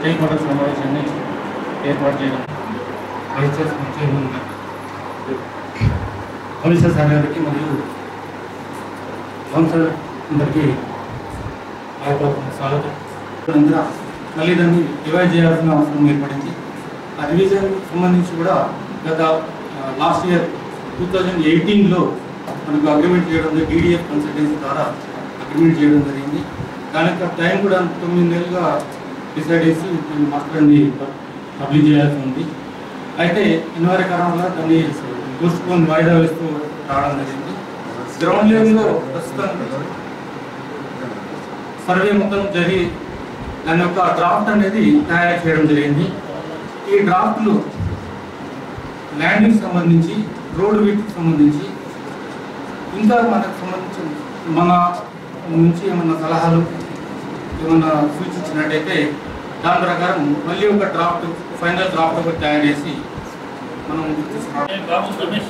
Stake holder సమావేశాన్ని ఏర్పాటు చేయడం వైస్ చైర్మన్ కమిషనర్ సార్ గారికి మరియు కౌన్సిలర్ అందరికీ నా యొక్క స్వాగతం అందరూ మళ్ళీ దాన్ని రివైజ్ చేయాల్సిన అవసరం ఏర్పడింది ఆ రివిజన్ సంబంధించి కూడా గత లాస్ట్ ఇయర్ టూ థౌజండ్ ఎయిటీన్లో మనకు అగ్రిమెంట్ చేయడం డీడీఎఫ్ కన్సల్టెన్సీ ద్వారా అగ్రిమెంట్ చేయడం జరిగింది దాని యొక్క టైం కూడా తొమ్మిది నెలలుగా డిసైడ్ చేసి దీన్ని మాస్టర్ని పబ్లిష్ చేయాల్సి ఉంది అయితే ఇన్వారి కారణంగా దాన్ని పోస్ట్పోన్ వాయిదా వేస్తూ రావడం జరిగింది గ్రౌండ్ లెవెల్లో ప్రస్తుతం సర్వే మొత్తం జరిగి దాని యొక్క డ్రాఫ్ట్ అనేది తయారు చేయడం జరిగింది ఈ డ్రాఫ్ట్లు ల్యాండింగ్ సంబంధించి రోడ్ వీటికి సంబంధించి ఇంకా మనకు సంబంధించి మన నుంచి ఏమన్నా సలహాలు ఏమన్నా సూచించినట్టయితే దాని ప్రకారం మళ్ళీ ఒక డ్రాఫ్ట్ ఫైనల్ డ్రాఫ్ట్ ఒకటి తయారు చేసి మనం ముందుకు తీసుకురావాలి. బాబు రమేష్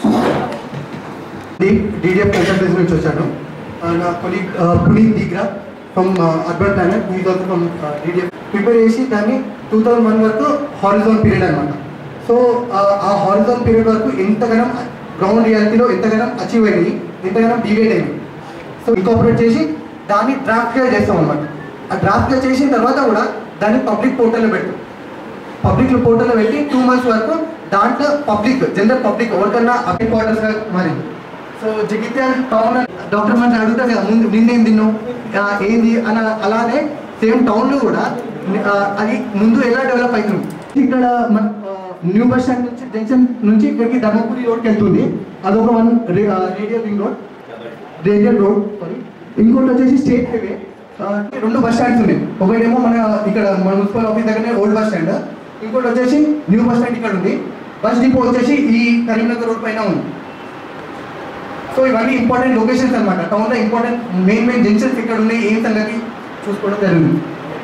డిడిఎఫ్ కన్సల్టెన్సీ నుంచి వచ్చాను Uh, నా కొలీగ్ పునీత్ దీగ్రా from urban planner he's also from DDF prepare చేసి దాన్ని టూ థౌజండ్ వన్ వరకు హారిజోన్ పీరియడ్ అనమాట సో ఆ హారిజోన్ పీరియడ్ వరకు ఎంతగానం గ్రౌండ్ రియాలిటీలో ఎంతగానం అచీవ్ అయింది ఎంతగానం డివేట్ అయింది సో ఇంకాపరేట్ చేసి దాన్ని డ్రాఫ్ట్గా చేస్తాం అనమాట ఆ డ్రాఫ్ట్గా చేసిన తర్వాత కూడా దాన్ని పబ్లిక్ పోర్టల్లో పెడతాం పబ్లిక్ పోర్టల్లో పెట్టి టూ మంత్స్ వరకు దాంట్లో పబ్లిక్ జనరల్ పబ్లిక్ ఎవరికన్నా అప్డేట్ క్వార్టర్స్గా మారింది సో జగిత్యాల టౌన్ డాక్టర్ మన అడుగుతారు కదా ముందు నిన్నేం తిన్నావు ఆ, ఏంది అన అలానే సేమ్ టౌన్లో కూడా ఆ, అది ముందు ఎలా డెవలప్ అవుతుంది ఇక్కడ మన న్యూ బస్ స్టాండ్ నుంచి జంక్షన్ నుంచి ఇక్కడికి ధర్మపురి రోడ్కి వెళ్తుంది అదొక one radial ring road radial road sorry ఇంకోటి వచ్చేసి స్టేట్ హైవే ఆ, రెండు బస్ స్టాండ్స్ ఉన్నాయి ఒకటేమో మన ఇక్కడ మన మున్సిపల్ ఆఫీస్ దగ్గరనే ఓల్డ్ బస్ స్టాండ్ ఇంకోటి వచ్చేసి న్యూ బస్ స్టాండ్ ఇక్కడ ఉంది బస్ డిపో వచ్చేసి ఈ కరీంనగర్ రోడ్ పైన ఉంది సో ఇవన్నీ ఇంపార్టెంట్ లొకేషన్స్ అనమాట టౌన్లో ఇంపార్టెంట్ మెయిన్ మెయిన్ జంక్షన్స్ ఇక్కడ ఉన్నాయి ఏం సంగతి చూసుకోవడం జరిగింది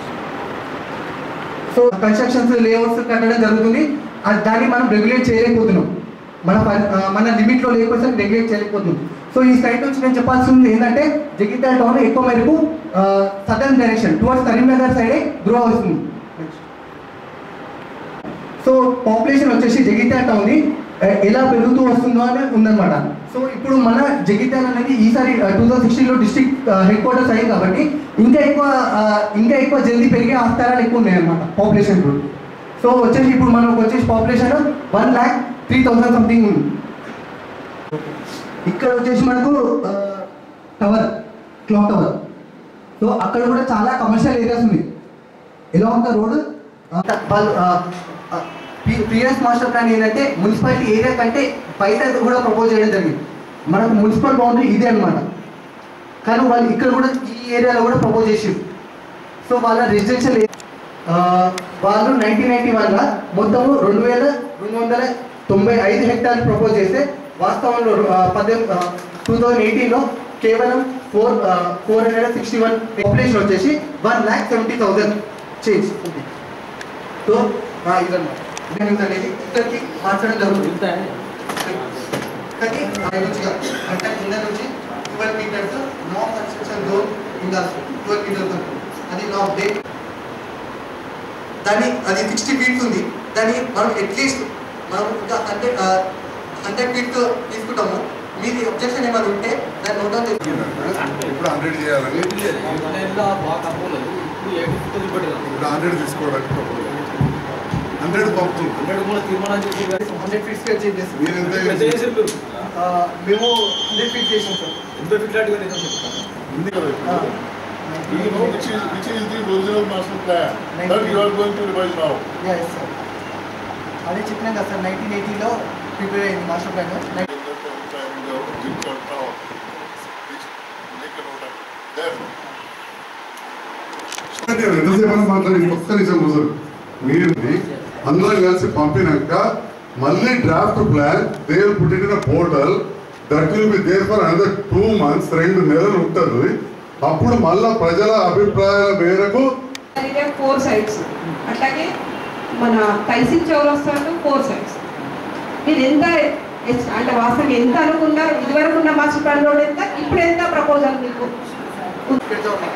సో కన్స్ట్రక్షన్స్ లేఅవుట్స్ కట్టడం జరుగుతుంది అది దాన్ని మనం రెగ్యులేట్ చేయలేకపోతున్నాం మన పరి- ఆ, మన లిమిట్లో లేకపోతే రెగ్యులేట్ చేయలేకపోతున్నాం సో ఈ సైట్ నుంచి నేను చెప్పాల్సింది ఏంటంటే జగిత్యాల టౌన్ ఎక్కువ మేరకు సదర్న్ డైరెక్షన్ టువర్డ్స్ కరీంనగర్ సైడే గ్రో అవుతుంది సో పాపులేషన్ వచ్చేసి జగిత్యాల టౌన్ ఎలా పెరుగుతూ వస్తుందో అని ఉందన్నమాట సో ఇప్పుడు మన జగిత్యాల అనేది ఈసారి టూ థౌసండ్ సిక్స్టీన్లో డిస్ట్రిక్ట్ హెడ్ క్వార్టర్స్ అయ్యింది కాబట్టి ఇంకా ఎక్కువ ఆ, ఇంకా ఎక్కువ జల్దీ పెరిగే ఆస్కారాలు ఎక్కువ ఉన్నాయి అనమాట పాపులేషన్ గ్రోత్ సో వచ్చేసి ఇప్పుడు మనకు వచ్చేసి population one lakh three thousand something ఉంది ఇక్కడ వచ్చేసి మనకు టవర్ క్లాక్ టవర్ సో అక్కడ కూడా చాలా కమర్షియల్ ఏరియాస్ ఉంది ఎలా ఉంది రోడ్ వాళ్ళు ప్రీవియస్ మాస్టర్ ప్లాన్ ఏంటంటే మున్సిపాలిటీ ఏరియా కంటే బయట కూడా ప్రపోజ్ చేయడం జరిగింది మనకు మున్సిపల్ బౌండరీ ఇదే అన్నమాట కానీ వాళ్ళు ఇక్కడ కూడా ఈ ఏరియాలో కూడా ప్రపోజ్ చేసారు సో వాళ్ళ రెసిడెన్షియల్ వాళ్ళు నైన్టీన్ నైన్టీ వన్లో మొత్తము రెండు వేల రెండు వందల తొంభై ఐదు హెక్టార్లు ప్రపోజ్ చేస్తే వాస్తవంలో పద్దెనిమిది టూ థౌజండ్ ఎయిటీన్లో కేవలం four four hundred sixty one population వచ్చేసి one lakh seventy thousand change so ఇదన్నమాట నేను అనేది ఇక్కడికి మార్చడం జరుగుతుంది కానీ ఆ నుంచి కాదు. అంటే కింద నుంచి twelve metres no construction zone ఉండాల్సి ట్వెల్వ్ మీటర్స్ అది నా డేట్ దాన్ని అది సిక్స్టీ ఫీట్స్ ఉంది దాన్ని మనం అట్లీస్ట్ మనం ఇంకా హండ్రెడ్ హండ్రెడ్ ఫీట్ తీసుకుంటాము మీది అబ్జెక్షన్ ఏమైనా ఉంటే దాన్ని నోట్ డౌన్ చేసుకుంటాం ఇప్పుడు హండ్రెడ్ చేయాలని ఇప్పుడు హండ్రెడ్ తీసుకోవడానికి హండ్రెడ్ పంపుతుంది హండ్రెడ్ ఫీట్స్ చేంజ్ మీరు ఎంత చేసి- మేము హండ్రెడ్ ఫీట్ చేసాం సార్ ఉంది కదా ఇప్పుడు. Do you know which is which is the original master plan that you are going to revise now? Yes sir అదే చెప్పినాం కదా సార్ నైన్టీన్ ఎయిటీలో ప్రిపేర్ అయింది మాస్టర్ ప్లాన్ ఎంతసేపు అని మాట్లాడి ఒక్క నిమిషం కూర్చోరు మీరు అందరం కలిసి పంపినాక మళ్ళీ draft plan they will put it in portal that will be there for another two months రెండు నెలలు ఉంటుంది అప్పుడు మళ్ళా ప్రజల అభిప్రాయాల మేరకు ఫోర్ సైడ్స్ అట్లాగే మన తైసిల్ చౌరస్తాలో ఫోర్ సైడ్స్ మీరు ఎంత ఎస్- అంటే వాస్తవం ఎంత అనుకున్నారు ఇదివరకు ఉన్న మాస్టర్ ప్లాన్ రోడ్ ఎంత ఇప్పుడు ఎంత ప్రపోజల్ మీకు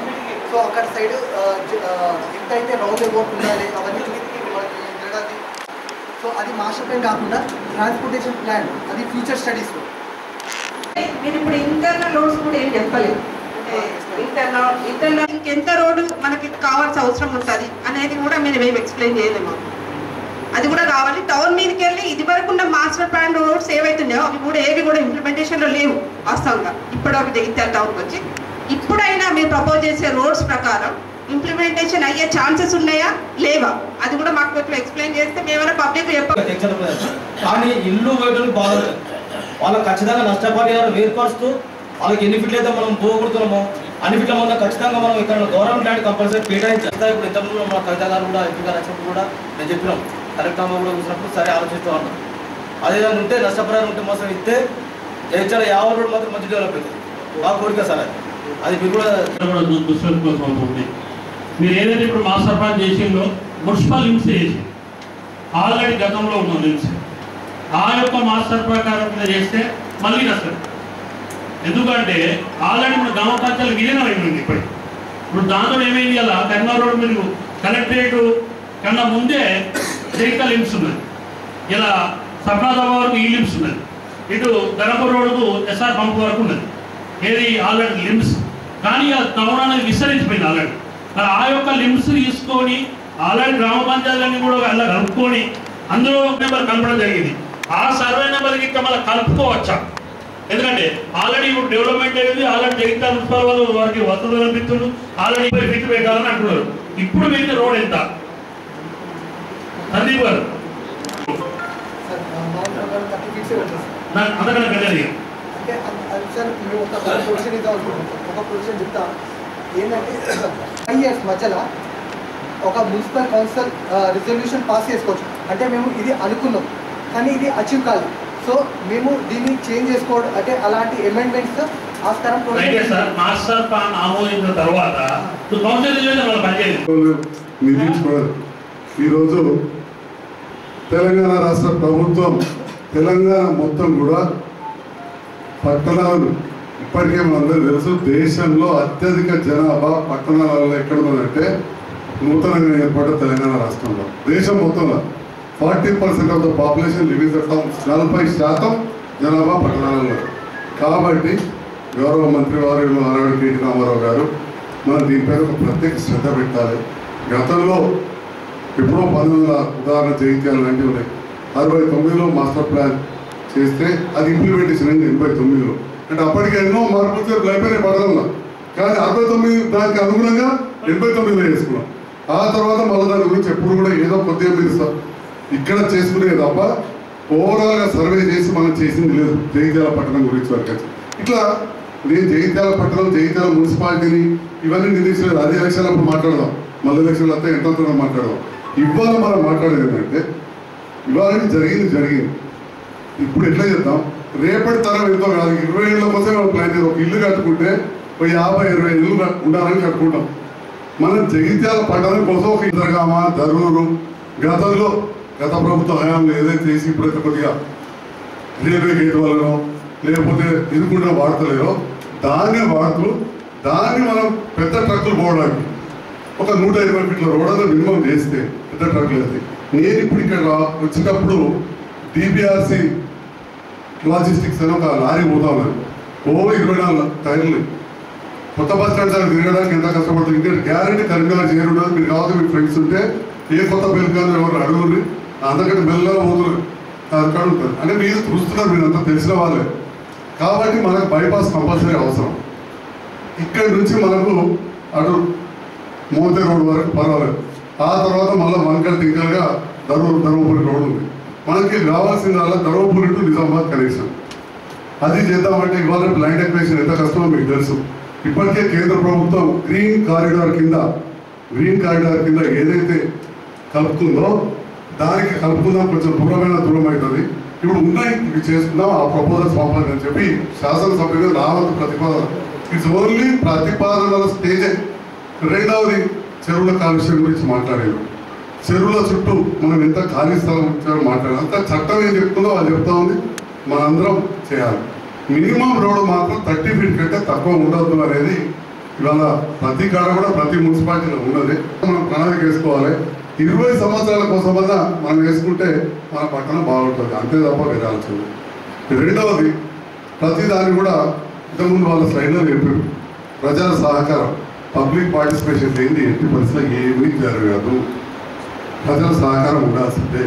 సో అక్కడ సైడ్ ఎంత అయితే రౌండ్ అబౌట్ ఉండాలి అవన్నీ తిరిగి మనకి జరగాలి సో అది మాస్టర్ ప్లాన్ కాకుండా ట్రాన్స్పోర్టేషన్ ప్లాన్ అది ఫ్యూచర్ స్టడీస్ మీరు ఇప్పుడు ఇంటర్నల్ లోడ్స్ కూడా ఏం చెప్పలేదు అంటే ఇంటర్నల్ ఇంటర్నల్ ఇంకెంత రోడ్డు మనకి కావాల్సిన అవసరం ఉంటుంది అనేది కూడా మీరు ఏం ఎక్స్ప్లెయిన్ చేయలేము అది కూడా కావాలి టౌన్ మీదకి వెళ్ళి ఇది వరకు ఉన్న మాస్టర్ ప్లాన్ రోడ్స్ ఏవైతున్నాయో అవి కూడా ఏవి కూడా ఇంప్లిమెంటేషన్లో లేవు వాస్తవంగా ఇప్పుడు అవి జగిత్యాల టౌన్కి వచ్చి ఇప్పుడైనా మీరు ప్రపోజ్ చేసే రోడ్స్ ప్రకారం ఇంప్లిమెంటేషన్ అయ్యే ఛాన్సెస్ ఉన్నాయా లేవా అది కూడా మాకు కొంచెం ఎక్స్ప్లెయిన్ చేస్తే మేమైనా పబ్లిక్ చెప్ప టెన్షన్ లేదు. కానీ ఇల్లు వేయడానికి బాధ లేదు. వాళ్ళకి ఖచ్చితంగా నష్టపరిహారం ఏర్పరుస్తూ వాళ్ళకి ఎన్ని ఫీట్లు అయితే మనం పోగొడుతున్నామో అన్ని ఫీట్ల ముందు ఖచ్చితంగా మనం ఇక్కడ గవర్నమెంట్ ల్యాండ్ కంపల్సరీ కేటాయించాలి ఇప్పుడు ఇంతకుముందు మన కవిత గారు కూడా ఎంపీ గారు వచ్చినప్పుడు కూడా నేను చెప్పినాం కలెక్టర్ అమ్మ కూడా చూసినప్పుడు సరే ఆలోచిస్తూ ఉన్నాం అదేవిధంగా ఉంటే నష్టపరిహారం ఉంటే మాత్రం ఇస్తే చాలా యాభై రోడ్డు మాత్రం మంచి డెవలప్ అవుతుంది బాగా కోరిక సార్ అది అది మీరు కూడా కూడా దు- దుష్ప్రతికోసం అవుతుంది మీరు ఏదైతే ఇప్పుడు మాస్టర్ ప్లాన్ చేసిందో మున్సిపల్ లిమ్స్ చేసి ఆల్రెడీ గతంలో ఉన్న లిమ్స్ ఆ యొక్క మాస్టర్ ప్రకారం మీద చేస్తే మళ్ళీ నష్టం ఎందుకంటే ఆల్రెడీ మన గ్రామ పంచాయతీ విలీనం అయిపోయింది ఇప్పటికి ఇప్పుడు దాంతో ఏమైంది అలా కరీంనగర్ రోడ్ మీరు కలెక్టరేట్ కన్నా ముందే జైకా లిమ్స్ ఉన్నది ఇలా సప్నాదాబా వరకు ఈ లిమ్స్ ఉన్నది ఇటు ధర్మపురం రోడ్డుకు ఎస్ఆర్ పంప్ వరకు ఉన్నది ఏది ఆల్రెడీ లిమ్స్ కానీ ఆ టౌన్ అనేది విస్తరించిపోయింది ఆల్రెడీ మరి ఆ యొక్క లిమ్స్ తీసుకొని ఆల్రెడీ గ్రామ పంచాయతీలన్నీ కూడా అలా కలుపుకొని అందులో ఒక నెంబర్ కలపడం జరిగింది ఆ సర్వే నెంబర్కి ఇంకా మళ్ళీ కలుపుకోవచ్చా ఎందుకంటే ఆల్రెడీ ఇప్పుడు డెవలప్మెంట్ అయింది ఆల్రెడీ జగిత్యాల మున్సిపల్ వాళ్ళు వారికి వసతులు కల్పిస్తున్నారు ఆల్రెడీ ఫిట్ పెట్టాలని అంటున్నారు ఇప్పుడు మీకు రోడ్ ఎంత సందీప్ గారు థర్టీ ఫీట్స్ పెట్టారు నాకు అంతకన్నా పెద్దది అంటే అది- అది సార్ మేము ఒక పొజిషన్ ఇద్దాం అనుకుంటున్నాం ఒక పొజిషన్ చెప్తా ఏంటంటే ఫైవ్ ఇయర్స్ మధ్యలో ఒక మున్సిపల్ కౌన్సిల్ రిజల్యూషన్ పాస్ చేసుకోవచ్చు అంటే మేము ఇది అనుకున్నాం కానీ ఇది అచీవ్ కాదు సో మేము దీన్ని చేంజ్ చేసుకోవడం అంటే అలాంటి అమెండ్మెంట్స్ ఆస్కారం రైటే సార్ మాస్టర్ ప్లాన్ ఆమోదించిన తర్వాత నువ్వు కౌన్సిల్ చేసి వాళ్ళు పనిచేయలేదు నిధించుకోవడం ఈరోజు తెలంగాణ రాష్ట్ర ప్రభుత్వం తెలంగాణ మొత్తం కూడా పట్టణాలు ఇప్పటికే మనందరూ తెలుసు దేశంలో అత్యధిక జనాభా పట్టణాలలో ఎక్కడ ఉందంటే నూతనంగా ఏర్పడ్డ తెలంగాణ రాష్ట్రంలో దేశం మొత్తంలో forty percent of the population living the towns నలభై శాతం జనాభా పట్టణాలలో కాబట్టి గౌరవ మంత్రి వారు ఆనాడు కేటీ రామారావు గారు మనం దీనిపై ఒక ప్రత్యేక శ్రద్ధ పెట్టాలి గతంలో ఎప్పుడో పంతొమ్మిది వందల ఉదాహరణ జయించాలి లాంటివి ఉన్నాయి అరవై తొమ్మిదిలో మాస్టర్ ప్లాన్ చేస్తే అది ఇంప్లిమెంటేషన్ అయింది ఎనభై తొమ్మిదిలో అంటే అప్పటికి ఎన్నో మార్పులు చేర్పులు అయిపోయినాయి పడడంలో కానీ అరవై తొమ్మిది దానికి అనుగుణంగా ఎనభై తొమ్మిదిలో చేసుకున్నాం ఆ తర్వాత మళ్ళీ దాని గురించి ఎప్పుడు కూడా ఏదో కొద్దిగా మీరు స- ఇక్కడ చేసుకునేది తప్ప ఓవరాల్గా సర్వే చేసి మనం చేసింది లేదు జగిత్యాల పట్టణం గురించి వరకు అయితే. ఇట్లా నేను జగిత్యాల పట్టణం జగిత్యాల మున్సిపాలిటీని ఇవన్నీ నిరీక్షలేదు అదే ఎలక్షన్ అప్పుడు మాట్లాడదాం మళ్ళీ ఎలక్షన్లు అంతా ఎంత మాట్లాడదాం ఇవాళ మనం మాట్లాడేది ఏంటంటే ఇవాళ జరిగింది జరిగింది ఇప్పుడు ఎట్లా చేద్దాం రేపటి తరం ఎంతో కాదు ఇరవై ఏళ్ళ కోసం మనం ప్లాన్ చేద్దాం ఒక ఇల్లు కట్టుకుంటే ఒక యాభై ఇరవై ఇల్లు కట్- ఉండాలని కట్టుకుంటాం మనం జగిత్యాల పట్టణం కోసం ఒక ఇంద్రగామ ధరూరు గతంలో గత ప్రభుత్వ హయాంలో ఏదైతే చేసి ఇప్పుడైతే కొద్దిగా రైల్వే గేట్ వలనో లేకపోతే ఇరుకుండా వాడతలేరో దాన్నే వాడుతూ దాన్ని మనం పెద్ద ట్రక్కులు పోవడానికి ఒక నూట ఇరవై ఫీట్ల రోడ్డు మినిమం చేస్తే పెద్ద ట్రక్కులు వెళ్తాయి నేను ఇప్పుడు ఇక్కడ వచ్చేటప్పుడు డిబిఆర్సి లాజిస్టిక్స్ అని ఒక లారీ పోతా ఉన్నది ఓ ఇరవై నాలుగు టైర్లు కొత్త బస్ స్టాండ్ దగ్గర తిరగడానికి ఎంత కష్టపడుతుంది ఇంకా గ్యారెంటీ కరీంనగర్ చేరుండదు మీరు కావాలి మీ ఫ్రెండ్స్ ఉంటే ఏ కొత్త బెల్కాలు ఎవరు అడుగురు అంతకంటే మెల్లగా పోతున్నారు అక్కడ ఉంటుంది అంటే మీరు చూస్తున్నారు మీరు అంతా తెలిసిన వాళ్ళే కాబట్టి మనకు బైపాస్ కంపల్సరీ అవసరం ఇక్కడి నుంచి మనకు అటు మోతే రోడ్ వరకు పర్వాలేదు ఆ తర్వాత మళ్ళీ వంకర టింకల్గా ధర్మ ధర్మపురి రోడ్ ఉంది మనకి కావాల్సిందల్లా ధర్మపురి టు నిజామాబాద్ కనెక్షన్ అది చేద్దామంటే ఇవాళ ల్యాండ్ ఎక్వేషన్ ఎంత కష్టమో మీకు తెలుసు ఇప్పటికే కేంద్ర ప్రభుత్వం గ్రీన్ కారిడార్ కింద గ్రీన్ కారిడార్ కింద ఏదైతే కలుపుతుందో దానికి కలుపుకుందాం కొంచెం దూరమైన దూరం అవుతుంది ఇప్పుడు ఉన్నాయి ఇవి చేసుకుందాం ఆ ప్రపోజల్స్ పంపండి అని చెప్పి శాసనసభ్యులు రావద్దు ప్రతిపాదన ఇట్స్ ఓన్లీ ప్రతిపాదనల స్టేజే రెండవది చెరువుల కాలుష్యం గురించి మాట్లాడారు చెరువుల చుట్టూ మనం ఎంత ఖాళీ స్థలం ఉంచారో మాట్లాడాలి అంత చట్టం ఏం చెప్తుందో అది చెప్తా ఉంది మనందరం చేయాలి మినిమం రోడ్ మాత్రం థర్టీ ఫీట్ కంటే తక్కువ ఉండొద్దు అనేది ఇవాళ ప్రతి కాడ కూడా ప్రతి మున్సిపాలిటీలో ఉన్నది మనం ప్రణాళిక వేసుకోవాలి ఇరవై సంవత్సరాల కోసమన్నా మనం వేసుకుంటే మన పట్టణం బాగుంటుంది అంతే తప్ప వేరే ఆలోచన లేదు. రెండవది ప్రతి దాన్ని కూడా ఇంతకుముందు వాళ్ళ స్లైడ్లో చెప్పారు ప్రజల సహకారం పబ్లిక్ పార్టిసిపేషన్ ఏంటి ఎట్టి పరిస్థితుల్లో ఏమీ జరగదు ప్రజల సహకారం ఉండాల్సిందే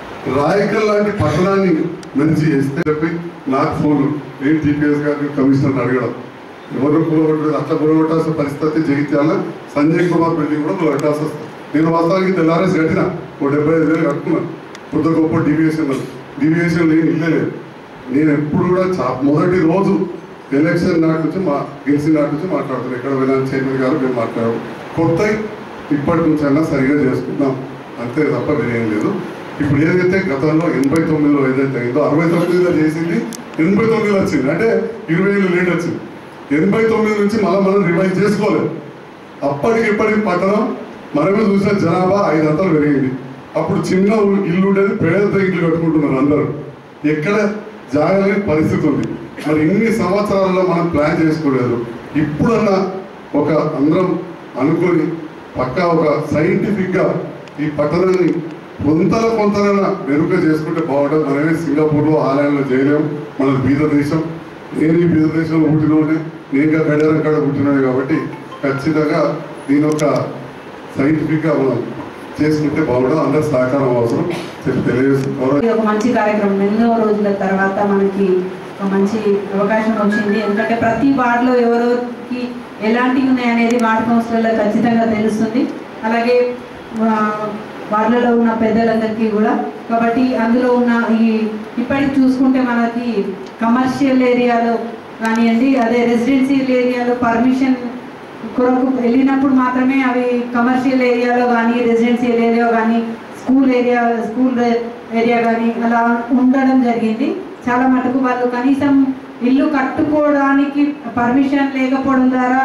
రాయకల్ లాంటి పట్టణాన్ని మంచి చేస్తే చెప్పి నాకు ఫోన్ నేను టీపీఎస్ గారిని కమిషనర్ అడగడం ఎవరు కూలగొట్టలేదు అట్లా కూలగొట్టాల్సిన పరిస్థితి జగిత్యాల సంజయ్ కుమార్ బిల్డింగ్ కూడా కూలగొట్టాల్సి వస్తుంది నేను వాస్తవానికి తెల్లారేసి కట్టిన ఓ డెబ్బై ఐదు వేలు కట్టుకున్నాను కొత్త గొప్ప డివియేషన్ డివియేషన్ లేని ఇల్లే లేదు నేను ఎప్పుడు కూడా చా మొదటి రోజు ఎలక్షన్ నాటి నుంచి మా గెలిచిన నాటి నుంచి మాట్లాడుతున్నాను ఎక్కడ వెళ్ళిన చైర్మన్ గారు మేము మాట్లాడాము కొత్త ఇప్పటి నుంచి అయినా సరిగా చేసుకుందాం అంతే తప్ప వేరేం లేదు ఇప్పుడు ఏదైతే గతంలో ఎనభై తొమ్మిదిలో ఏదైతే అయిందో అరవై తొమ్మిదిలో చేసింది ఎనభై తొమ్మిదిలో వచ్చింది అంటే ఇరవై ఏళ్ళు లేట్ వచ్చింది ఎనభై తొమ్మిది నుంచి మళ్ళీ మనం రివైజ్ చేసుకోలేదు అప్పటికి ఇప్పటికి పట్టణం మనమే చూసిన జనాభా ఐదు అంతలు పెరిగింది అప్పుడు చిన్న ఊ- ఇల్లు ఉండేది పేద ఇల్లు కట్టుకుంటున్నారు అందరూ ఎక్కడ జాగలేని పరిస్థితి ఉంది మరి ఇన్ని సంవత్సరాలలో మనం ప్లాన్ చేసుకోలేదు ఇప్పుడన్నా ఒక అందరం అనుకొని పక్కా ఒక సైంటిఫిక్గా ఈ పట్టణాన్ని కొంతల కొంతనైనా మెరుగ్గా చేసుకుంటే బాగుంటుంది మనమే సింగపూర్లో ఆలయంలో చేయలేము మన బీద దేశం నేను ఈ బీద దేశంలో పుట్టినోడే నేను ఇంకా గడియారం కాడ పుట్టినోడే కాబట్టి ఖచ్చితంగా దీని ఒక సైంటిఫిక్గా మనం చేసుకుంటే బాగుంటుంది అందరి సహకారం అవసరం చెప్పి తెలియజేస్తున్నారు ఇది ఒక మంచి కార్యక్రమం ఎన్నో రోజుల తర్వాత మనకి ఒక మంచి అవకాశం వచ్చింది ఎందుకంటే ప్రతి వార్డులో ఎవరికి ఎలాంటివి ఉన్నాయి అనేది వార్డు కౌన్సిలర్లో ఖచ్చితంగా తెలుస్తుంది అలాగే ఆ, వార్డులలో ఉన్న పెద్దలందరికీ కూడా కాబట్టి అందులో ఉన్న ఈ ఇప్పటికి చూసుకుంటే మనకి కమర్షియల్ ఏరియాలో కానివ్వండి అదే రెసిడెన్షియల్ ఏరియాలో పర్మిషన్ కొరకు వెళ్ళినప్పుడు మాత్రమే అవి కమర్షియల్ ఏరియాలో కానీ రెసిడెన్షియల్ ఏరియా కానీ స్కూల్ ఏరియా స్కూల్ ఏరియా కానీ అలా ఉండడం జరిగింది చాలా మటుకు వాళ్ళు కనీసం ఇల్లు కట్టుకోవడానికి పర్మిషన్ లేకపోవడం ద్వారా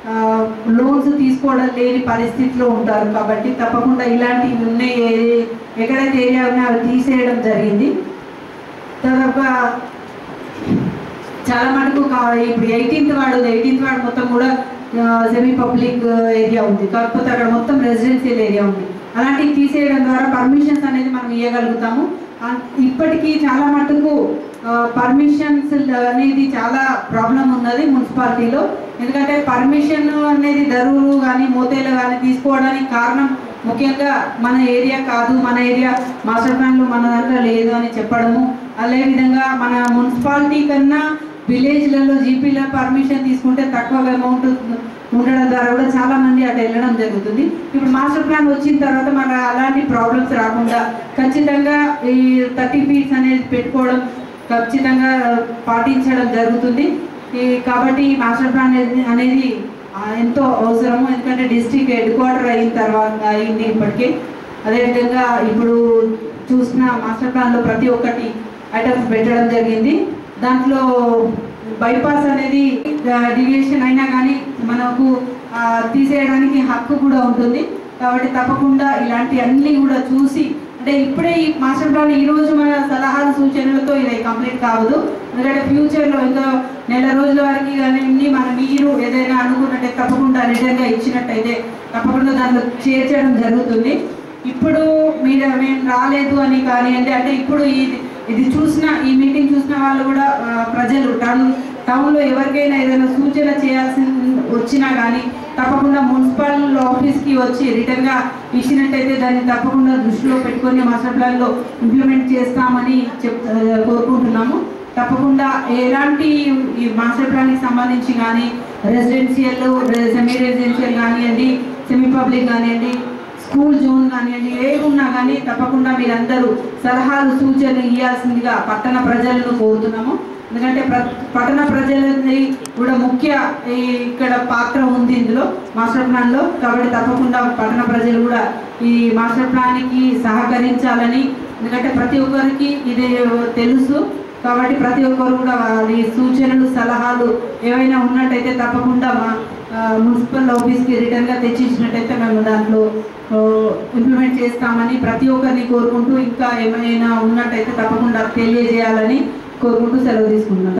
లోన్స్ తీసుకోవడం లేని పరిస్థితిలో ఉంటారు కాబట్టి తప్పకుండా ఇలాంటివి ఉన్నాయి ఏ- ఎక్కడైతే ఏరియా ఉన్నాయో అవి తీసేయడం జరిగింది తర్వాత చాలా మటుకు కా- ఇప్పుడు ఎయిటీన్త్ వార్డు ఎయిటీన్త్ వార్డు మొత్తం కూడా సెమీ పబ్లిక్ ఏరియా ఉంది కాకపోతే అక్కడ మొత్తం రెసిడెన్షియల్ ఏరియా ఉంది అలాంటివి తీసేయడం ద్వారా పర్మిషన్స్ అనేది మనం ఇవ్వగలుగుతాము ఆ- ఇప్పటికీ చాలా మటుకు పర్మిషన్స్ అనేది చాలా ప్రాబ్లం ఉన్నది మున్సిపాలిటీలో ఎందుకంటే పర్మిషన్ అనేది దరువులు కానీ మోతేలు కానీ తీసుకోవడానికి కారణం ముఖ్యంగా మన ఏరియా కాదు మన ఏరియా మాస్టర్ ప్లాన్లో మన దాంట్లో లేదు అని చెప్పడము అదేవిధంగా మన మున్సిపాలిటీ కన్నా విలేజ్లలో జీపీలో పర్మిషన్ తీసుకుంటే తక్కువ అమౌంట్ ఉండడం ద్వారా కూడా చాలా మంది అటు వెళ్ళడం జరుగుతుంది ఇప్పుడు మాస్టర్ ప్లాన్ వచ్చిన తర్వాత మన అలాంటి ప్రాబ్లమ్స్ రాకుండా ఖచ్చితంగా ఈ థర్టీ ఫీట్స్ అనేది పెట్టుకోవడం ఖచ్చితంగా పాటించడం జరుగుతుంది ఈ కాబట్టి ఈ మాస్టర్ ప్లాన్ అనేది- అనేది ఆ, ఎంతో అవసరము ఎందుకంటే డిస్ట్రిక్ట్ హెడ్ క్వార్టర్ అయిన తర్వాత అయింది ఇప్పటికే అదేవిధంగా ఇప్పుడు చూసిన మాస్టర్ ప్లాన్లో ప్రతి ఒక్కటి ఐటమ్స్ పెట్టడం జరిగింది దాంట్లో బైపాస్ అనేది డివియేషన్ అయినా కానీ మనకు ఆ, తీసేయడానికి హక్కు కూడా ఉంటుంది కాబట్టి తప్పకుండా ఇలాంటి అన్ని కూడా చూసి అంటే ఇప్పుడే ఈ మాస్టర్ ప్లాన్ ఈ రోజు మన సలహాలు సూచనలతో ఇది కంప్లీట్ కావదు ఎందుకంటే ఫ్యూచర్లో ఇంకా నెల రోజుల వరకు కానీ ఇన్ని మన మీరు ఏదైనా అనుకున్నట్టే తప్పకుండా రిటర్న్గా ఇచ్చినట్టయితే తప్పకుండా దాంట్లో చేర్చడం జరుగుతుంది ఇప్పుడు మీరు మేము రాలేదు అని కానివ్వండి అంటే ఇప్పుడు ఇది ఇది చూసిన ఈ మీటింగ్ చూసిన వాళ్ళు కూడా ఆ, ప్రజలు టౌన్ టౌన్లో ఎవరికైనా ఏదైనా సూచన చేయాల్సి వచ్చినా కానీ తప్పకుండా మున్సిపల్ ఆఫీస్కి వచ్చి రిటర్న్గా ఇచ్చినట్టయితే దాన్ని తప్పకుండా దృష్టిలో పెట్టుకొని మాస్టర్ ప్లాన్లో ఇంప్లిమెంట్ చేస్తామని చెప్ ఆ, కోరుకుంటున్నాము తప్పకుండా ఎలాంటి ఈ మాస్టర్ ప్లాన్కి సంబంధించి కానీ రెసిడెన్షియల్ సెమీ రెసిడెన్షియల్ కానివ్వండి సెమీ పబ్లిక్ కానివ్వండి స్కూల్ జోన్ కానివ్వండి ఏవి ఉన్నా కానీ తప్పకుండా మీరందరూ సలహాలు సూచనలు ఇవ్వాల్సిందిగా పట్టణ ప్రజలను కోరుతున్నాము ఎందుకంటే ప్ర పట్టణ ప్రజలది కూడా ముఖ్య ఈ ఇక్కడ పాత్ర ఉంది ఇందులో మాస్టర్ ప్లాన్లో కాబట్టి తప్పకుండా పట్టణ ప్రజలు కూడా ఈ మాస్టర్ ప్లాన్కి సహకరించాలని ఎందుకంటే ప్రతి ఒక్కరికి ఇది తెలుసు కాబట్టి ప్రతి ఒక్కరు కూడా వారి సూచనలు సలహాలు ఏవైనా ఉన్నట్టయితే తప్పకుండా మా ఆ, మున్సిపల్ ఆఫీస్కి రిటర్న్గా తెచ్చిచ్చినట్టయితే మేము దాంట్లో ఆ, ఇంప్లిమెంట్ చేస్తామని ప్రతి ఒక్కరిని కోరుకుంటూ ఇంకా ఏమైనా ఉన్నట్టయితే తప్పకుండా తెలియజేయాలని కోరుకుంటూ సెలవు తీసుకుంటున్నాం